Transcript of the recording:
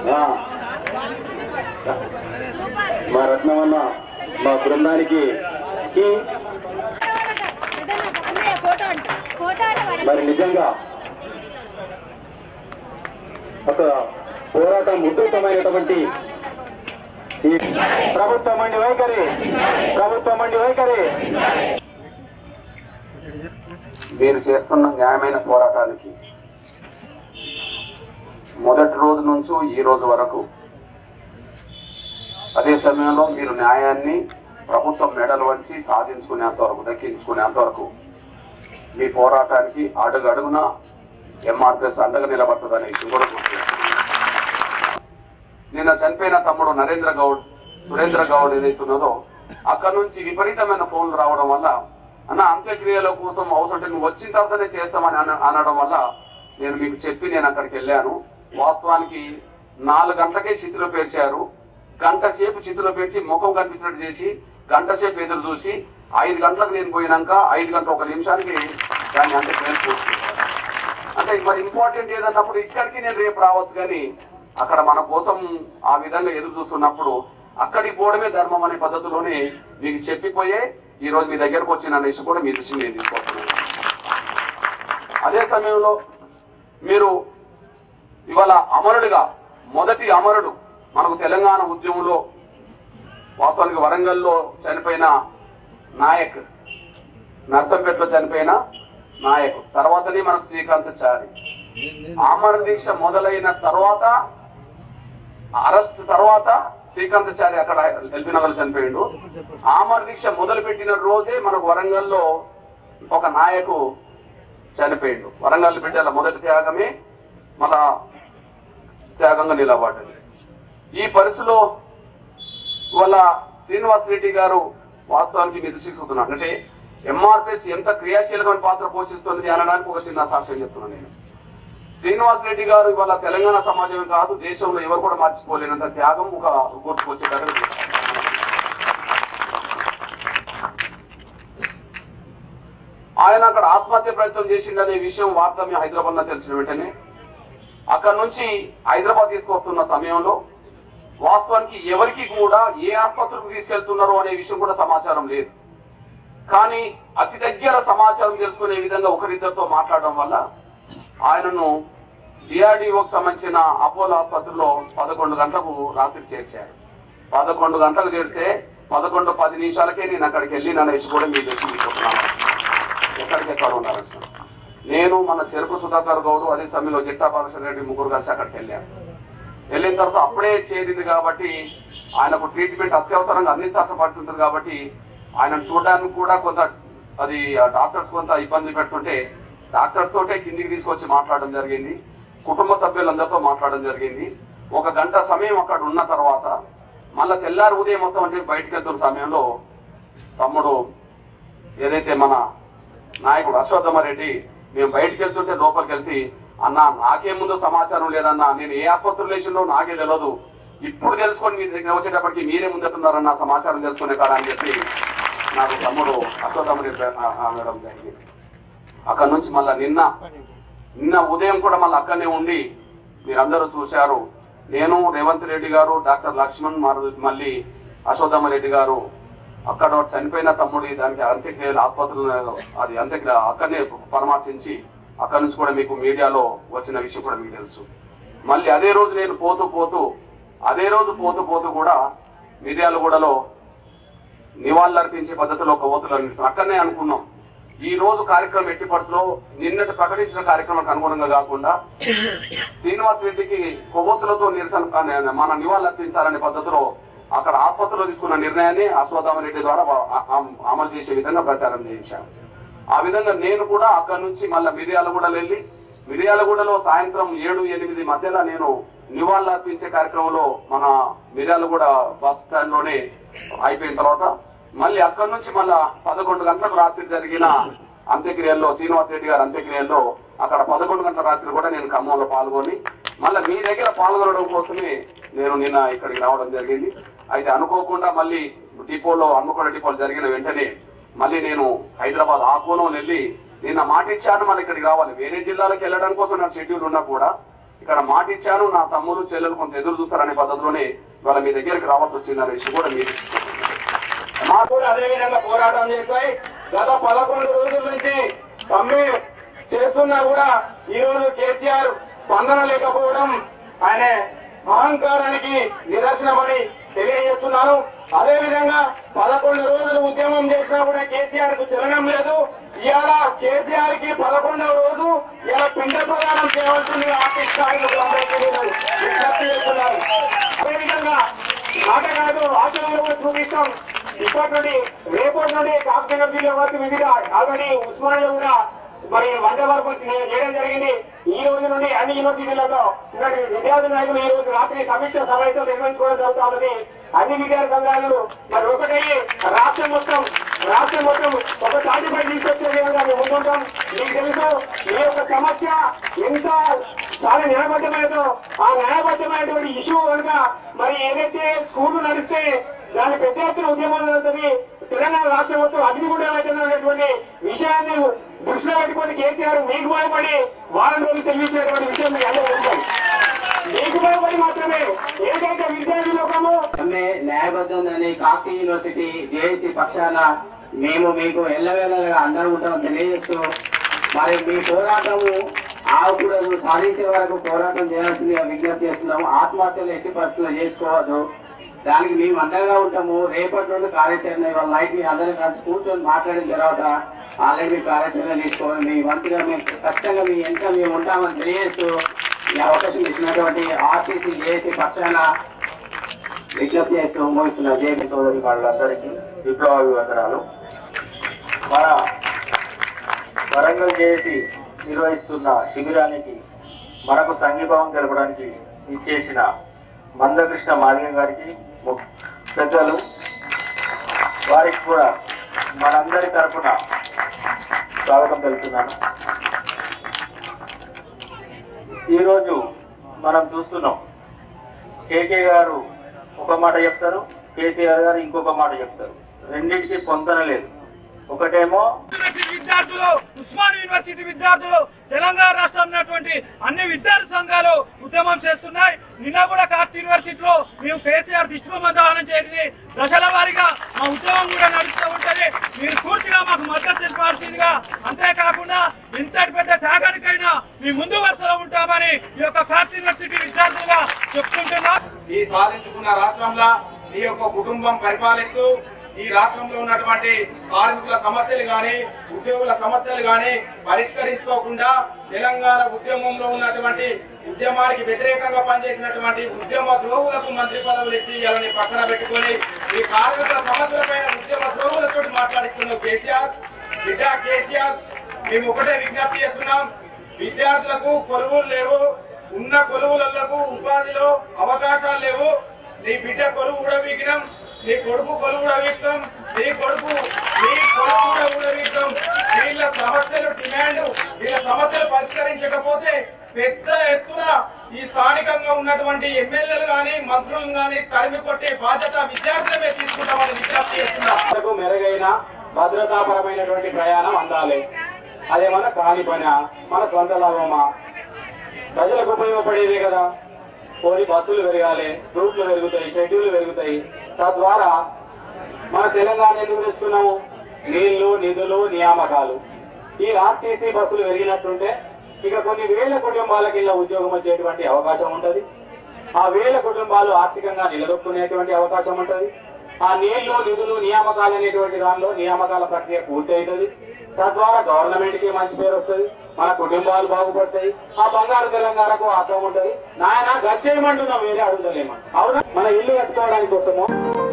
ఆ. మా రత్నమన్న మా బృందానికి ఈ ఫోటో అంట ఫోటో అంటే మరి నిజంగా ఒక పోరాటం ఉధృతమైనటువంటి ఈ ప్రభుత్వం అండి వైఖరి ప్రభుత్వం అండి వైఖరి మీరు చేస్తున్న న్యాయమైన పోరాటానికి మొదటి రోజు నుంచి ఈ రోజు వరకు అదే సమయంలో మీరు న్యాయాన్ని ప్రభుత్వం మెడలు వంచి సాధించుకునేంత వరకు దక్కించుకునేంత వరకు మీ పోరాటానికి అడుగు అడుగున ఎంఆర్పిఎస్ అండగా నిలబడుతుందనే విషయం కూడా గుర్తు చేస్తున్నాను. నిన్న చనిపోయిన తమ్ముడు నరేంద్ర గౌడ్ సురేంద్ర గౌడ్ ఏదైతే ఉన్నదో అక్కడ నుంచి విపరీతమైన ఫోన్లు రావడం వల్ల అన్న అంత్యక్రియల కోసం అవసరం నువ్వు వచ్చిన తర్వాతనే చేస్తామని అన- అనడం వల్ల నేను మీకు చెప్పి నేను అక్కడికి వెళ్ళాను వాస్తవానికి నాలుగు గంటలకే చిత్తులు పేర్చారు గంట సేపు చిత్తులు పేర్చి ముఖం కనిపించినట్టు చేసి గంట సేపు ఎదురు చూసి ఐదు గంటలకు నేను పోయినాక ఐదు గంటల ఒక నిమిషానికి దాన్ని అంత్యక్రియలు పూర్తి చేశారు అంటే మరి ఇంపార్టెంట్ ఏదన్నప్పుడు ఇక్కడికి నేను రేపు రావచ్చు కానీ అక్కడ మన కోసం ఆ విధంగా ఎదురు చూస్తున్నప్పుడు అక్కడికి పోవడమే ధర్మం అనే పద్ధతిలోనే మీకు చెప్పిపోయే ఈ రోజు మీ దగ్గరకు వచ్చిన అనేసి కూడా మీ దృష్టి నేను తీసుకొస్తున్నాను అదే సమయంలో మీరు ఇవాళ అమరుడుగా మొదటి అమరుడు మనకు తెలంగాణ ఉద్యమంలో వాస్తవానికి వరంగల్లో చనిపోయిన నాయక్ నర్సంపేటలో చనిపోయిన నాయకు తర్వాతనే మనకు శ్రీకాంత్ చారి ఆమరణ దీక్ష మొదలైన తర్వాత అరెస్ట్ తర్వాత శ్రీకాంత్ చారి అక్కడ ఎల్బీ నగర్ చనిపోయిండు ఆమరణ దీక్ష మొదలు పెట్టిన రోజే మనకు వరంగల్లో ఒక నాయకు చనిపోయిండు వరంగల్ బిడ్డల మొదటి త్యాగమే మన త్యాగంగా నిలబడ్డది ఈ పరిస్థితిలో ఇవాళ శ్రీనివాస్ రెడ్డి గారు వాస్తవానికి మీరు తీసుకుంటున్నాను అంటే ఎంఆర్పిఎస్ ఎంత క్రియాశీలకమైన పాత్ర పోషిస్తుంది అనడానికి ఒక చిన్న సాక్ష్యం చెప్తున్నాను నేను శ్రీనివాస్ రెడ్డి గారు ఇవాళ తెలంగాణ సమాజమే కాదు దేశంలో ఎవరు కూడా మర్చిపోలేనంత త్యాగం ఒక గుర్తుకొచ్చేటట్టు చేశారు. ఆయన అక్కడ ఆత్మహత్య ప్రయత్నం చేసిండనే విషయం వార్త మీ హైదరాబాద్ లో తెలిసిన వెంటనే అక్కడ నుంచి హైదరాబాద్ తీసుకొస్తున్న సమయంలో వాస్తవానికి ఎవరికి కూడా ఏ ఆసుపత్రికి తీసుకెళ్తున్నారో అనే విషయం కూడా సమాచారం లేదు కానీ అతి దగ్గర సమాచారం తెలుసుకునే విధంగా ఒకరిద్దరితో మాట్లాడడం వల్ల ఆయనను డిఆర్డిఓకి సంబంధించిన అపోలో ఆసుపత్రిలో పదకొండు గంటలకు రాత్రి చేర్చారు పదకొండు గంటలకు చేరితే పదకొండు పది నిమిషాలకే నేను అక్కడికి వెళ్ళి నన్ను వేసి కూడా మీ దేశం తీసుకుంటున్నాను ఎక్కడికి ఎక్కడ ఉన్నారు నేను మన చెరుకు సుధాకర్ గౌడ్ అదే సమయంలో జిట్టా పాలకృష్ణ రెడ్డి ముగ్గురు కలిసి అక్కడికి వెళ్ళాను వెళ్ళిన తర్వాత అప్పుడే చేరింది కాబట్టి ఆయనకు ట్రీట్మెంట్ అత్యవసరంగా అందించాల్సిన పరిస్థితి ఉంటుంది కాబట్టి ఆయనను చూడడానికి కూడా కొంత అది ఆ డాక్టర్స్ కొంత ఇబ్బంది పెడుతుంటే డాక్టర్స్ తోటే కిందికి తీసుకొచ్చి మాట్లాడడం జరిగింది కుటుంబ సభ్యులందరితో మాట్లాడడం జరిగింది ఒక గంట సమయం అక్కడ ఉన్న తర్వాత మళ్ళా తెల్లారి ఉదయం మొత్తం అంటే బయటకు వెళ్తున్న సమయంలో తమ్ముడు ఏదైతే మన నాయకుడు అశ్వత్థమారెడ్డి మేము బయటికి వెళ్తుంటే లోపలికి వెళ్తే అన్న నాకే ముందు సమాచారం లేదన్నా నేను ఏ ఆసుపత్రిలో వేసిందో నాకే తెలియదు ఇప్పుడు తెలుసుకొని మీ దగ్గర వచ్చేటప్పటికి మీరే ముందుతున్నారన్న సమాచారం తెలుసుకునే కాడ అని చెప్పి నాకు తమ్ముడు అశ్వత్థమారెడ్డి అనడం జరిగింది అక్కడ నుంచి మళ్ళా నిన్న నిన్న ఉదయం కూడా మళ్ళీ అక్కడనే ఉండి మీరందరూ చూశారు నేను రేవంత్ రెడ్డి గారు డాక్టర్ లక్ష్మణ్ మరి- మళ్ళీ అశోధమ్మ రెడ్డి గారు అక్కడ చనిపోయిన తమ్ముడి దానికి అంత్యక్రియలు ఆసుపత్రులు అది అంత్యక్రియ అక్కడనే పరామర్శించి అక్కడ నుంచి కూడా మీకు మీడియాలో వచ్చిన విషయం కూడా మీకు తెలుసు మళ్ళీ అదే రోజు నేను పోతూ పోతూ అదే రోజు పోతూ పోతూ కూడా మిర్యాలగూడలో నివాళులర్పించే పద్ధతిలో కొవ్వొత్తులు అర్పిస్తాం అక్కడనే అనుకున్నాం ఈ రోజు కార్యక్రమం ఎట్టి పరిస్థితిలో నిన్నటి ప్రకటించిన కార్యక్రమానికి అనుగుణంగా కాకుండా శ్రీనివాస్ రెడ్డికి కొవ్వొత్తులతో నిరసన మన నివాళులు అర్పించాలనే పద్ధతిలో అక్కడ ఆసుపత్రిలో తీసుకున్న నిర్ణయాన్ని రెడ్డి ద్వారా ఆ- ఆ- అమలు చేసే విధంగా ప్రచారం చేయించాను ఆ విధంగా నేను కూడా అక్కడ నుంచి మళ్ళీ మిర్యాలగూడ వెళ్ళి మిర్యాలగూడలో సాయంత్రం ఏడు ఎనిమిది మధ్యలో నేను నివాళులు అర్పించే కార్యక్రమంలో మన మిర్యాలగూడ బస్ స్టాండ్ లోనే అయిపోయిన తర్వాత మళ్ళీ అక్కడ నుంచి మళ్ళా పదకొండు గంటలకు రాత్రి జరిగిన అంత్యక్రియల్లో శ్రీనివాస్ రెడ్డి గారి అంత్యక్రియల్లో అక్కడ పదకొండు గంటల రాత్రి కూడా నేను ఖమ్మంలో పాల్గొని మళ్ళీ మీ దగ్గర పాల్గొనడం కోసమే నేను నిన్న ఇక్కడికి రావడం జరిగింది అయితే అనుకోకుండా మళ్ళీ డిపోలో హన్మకొండ డిపోలో జరిగిన వెంటనే మళ్ళీ నేను హైదరాబాద్ ఆకోనం వెళ్ళి నిన్న మాట ఇచ్చాను మళ్ళీ ఇక్కడికి రావాలి వేరే జిల్లాలకు వెళ్ళడం కోసం నా షెడ్యూల్ ఉన్నా కూడా ఇక్కడ మాట ఇచ్చాను నా తమ్ముడు చెల్లెలు కొంత ఎదురు చూస్తారనే పద్ధతిలోనే వాళ్ళ మీ దగ్గరికి రావాల్సి వచ్చిందనే విషయం కూడా మీరు మాకు కూడా అదే విధంగా పోరాటం చేస్తాయి గత పదకొండు రోజుల నుంచి సమ్మె చేస్తున్నా కూడా ఈ రోజు కేసీఆర్ స్పందన లేకపోవడం ఆయన అహంకారానికి నిదర్శనమని తెలియజేస్తున్నాను అదే విధంగా పదకొండు రోజులు ఉద్యమం చేసినా కూడా కేసీఆర్ కు చలనం లేదు ఇవాళ కేసీఆర్ కి పదకొండవ రోజు ఇలా పిండ ప్రదానం చేయవలసింది ఆర్టిస్ట్ కార్మికులందరికీ నేను విజ్ఞప్తి చేస్తున్నాను అదేవిధంగా మాట కాదు ఆచరణలో కూడా చూపిస్తాం ఇప్పటి నుండి రేపటి నుండి కాకినాడ జిల్లా వరకు వివిధ ఆల్రెడీ ఉస్మానియా కూడా మరి వంద వరకు చేయడం జరిగింది ఈ రోజు నుండి అన్ని యూనివర్సిటీలలో ఉన్నటువంటి విద్యార్థి నాయకులు ఈ రోజు రాత్రి సమీక్ష సమావేశం నిర్వహించుకోవడం జరుగుతా ఉన్నది అన్ని విద్యార్థి సంఘాలు మరి ఒకటయ్యి రాష్ట్రం మొత్తం రాష్ట్రం మొత్తం ఒక తాటిపై తీసుకొచ్చే విధంగా మేము ముందుంటాం మీకు తెలుసు ఈ యొక్క సమస్య ఎంత చాలా న్యాయబద్ధమైనదో ఆ న్యాయబద్ధమైనటువంటి ఇష్యూ కనుక మరి ఏదైతే స్కూల్ నడిస్తే దాని పెద్ద ఎత్తున ఉద్యమం జరుగుతుంది తెలంగాణ రాష్ట్రం మొత్తం అగ్నిగుండం అవుతున్నటువంటి విషయాన్ని దృష్టిలో పెట్టుకొని కేసీఆర్ మీకు భయపడి వారం రోజులు సెలవించినటువంటి విషయం మీకు అందరూ తెలుసు మీకు భయపడి మాత్రమే ఏదైతే విద్యార్థి లోకము సమ్మె న్యాయబద్ధందని కాకీ యూనివర్సిటీ జేఏసీ పక్షాన మేము మీకు ఎల్లవేళగా అండగా ఉంటామని తెలియజేస్తూ మరి మీ పోరాటము ఆవుకూడదు సాధించే వరకు పోరాటం చేయాల్సిందిగా విజ్ఞప్తి చేస్తున్నాము ఆత్మహత్యలు ఎట్టి పరిస్థితుల్లో చేసుకోవద్దు దానికి మేము అండగా ఉంటాము రేపటి నుండి కార్యాచరణ ఇవాళ నైట్ మీ అందరం కలిసి కూర్చొని మాట్లాడిన తర్వాత ఆల్రెడీ కార్యాచరణ తీసుకోవాలి మీ వంతుగా మేము ఖచ్చితంగా మీ ఎంత మేము ఉంటామని తెలియజేస్తూ ఈ అవకాశం ఇచ్చినటువంటి ఆర్టీసీ జేఏసీ పక్షాన విజ్ఞప్తి చేస్తూ మోగిస్తున్న జేపీ సోదరి వాళ్ళందరికీ విప్లవ అభివందనాలు మన వరంగల్ చేసి నిర్వహిస్తున్న శిబిరానికి మనకు సంఘీభావం తెలపడానికి ఇచ్చేసిన మందకృష్ణ మాదిగ గారికి ము- పెద్దలు వారికి కూడా మనందరి తరపున స్వాగతం తెలుపుతున్నాను ఈరోజు మనం చూస్తున్నాం కేకే గారు ఒక మాట చెప్తారు కేసీఆర్ గారు ఇంకొక మాట చెప్తారు రెండింటికి పొందన లేదు ఒకటేమో యూనివర్సిటీ విద్యార్థులు ఉస్మాన్ యూనివర్సిటీ విద్యార్థులు తెలంగాణ రాష్ట్రం ఉన్నటువంటి అన్ని విద్యార్థి సంఘాలు ఉద్యమం చేస్తున్నాయి నిన్న కూడా కార్తీ యూనివర్సిటీలో మేము కేసీఆర్ దిష్టిబొమ్మదానం చేసి దశల వారీగా మా ఉద్యమం కూడా నడుస్తూ ఉంటది మీరు పూర్తిగా మాకు మద్దతు తెలిపాల్సిందిగా అంతేకాకుండా ఇంతటి పెద్ద త్యాగానికైనా మీ ముందు వరుసలో ఉంటామని ఈ యొక్క కార్తీ యూనివర్సిటీ విద్యార్థులుగా చెప్పుకుంటున్నాం ఈ సాధించుకున్న రాష్ట్రంలో ఈ యొక్క కుటుంబం పరిపాలిస్తూ ఈ రాష్ట్రంలో ఉన్నటువంటి కార్మికుల సమస్యలు గాని ఉద్యోగుల సమస్యలు గాని పరిష్కరించుకోకుండా తెలంగాణ ఉద్యమంలో ఉన్నటువంటి ఉద్యమానికి వ్యతిరేకంగా పనిచేసినటువంటి ఉద్యమ ద్రోహులకు మంత్రి పదవులు ఇచ్చి వాళ్ళని పక్కన పెట్టుకొని ఈ కార్మికుల సమస్యలపైన ఉద్యమ ద్రోహులతో మాట్లాడిస్తున్న కేసీఆర్ బిడ్డ కేసీఆర్ మేము ఒకటే విజ్ఞప్తి చేస్తున్నాం విద్యార్థులకు కొలువులు లేవు ఉన్న కొలువులకు ఉపాధిలో అవకాశాలు లేవు నీ బిడ్డ కొలువు కూడా వీకినాం నీ కొడుకు కొలువు కూడా వీక్తాం నీ కొడుకు నీ కొడుకు కూడా కూడా వీక్తాం వీళ్ళ సమస్యలు డిమాండ్ వీళ్ళ సమస్యలు పరిష్కరించకపోతే పెద్ద ఎత్తున ఈ స్థానికంగా ఉన్నటువంటి ఎమ్మెల్యేలు గాని మంత్రులను గాని తరిమి కొట్టే బాధ్యత విద్యార్థులమే తీసుకుంటామని విజ్ఞప్తి చేస్తున్నాం మనకు మెరుగైన భద్రతాపరమైనటువంటి ప్రయాణం అందాలి అదేమన్నా కాని పని మన సొంత లాభమా ప్రజలకు ఉపయోగపడేదే కదా పోనీ బస్సులు పెరగాలి రూట్లు పెరుగుతాయి షెడ్యూల్ పెరుగుతాయి తద్వారా మన తెలంగాణ ఎందుకు తెచ్చుకున్నాము నీళ్లు నిధులు నియామకాలు ఈ ఆర్టీసీ బస్సులు పెరిగినట్టుంటే ఇక కొన్ని వేల కుటుంబాలకి ఇలా ఉద్యోగం వచ్చేటువంటి అవకాశం ఉంటది ఆ వేల కుటుంబాలు ఆర్థికంగా నిలదొక్కునేటువంటి అవకాశం ఉంటది ఆ నీళ్లు నిధులు నియామకాలు అనేటువంటి దానిలో నియామకాల ప్రక్రియ పూర్తి అవుతుంది తద్వారా గవర్నమెంట్ కి మంచి పేరు వస్తుంది మన కుటుంబాలు బాగుపడతాయి ఆ బంగారు తెలంగాణకు అర్థం ఉంటది నాయన గచ్చేయమంటున్నాం వేరే అడుగుతలేమని అవునా మన ఇల్లు కట్టుకోవడానికి కోసము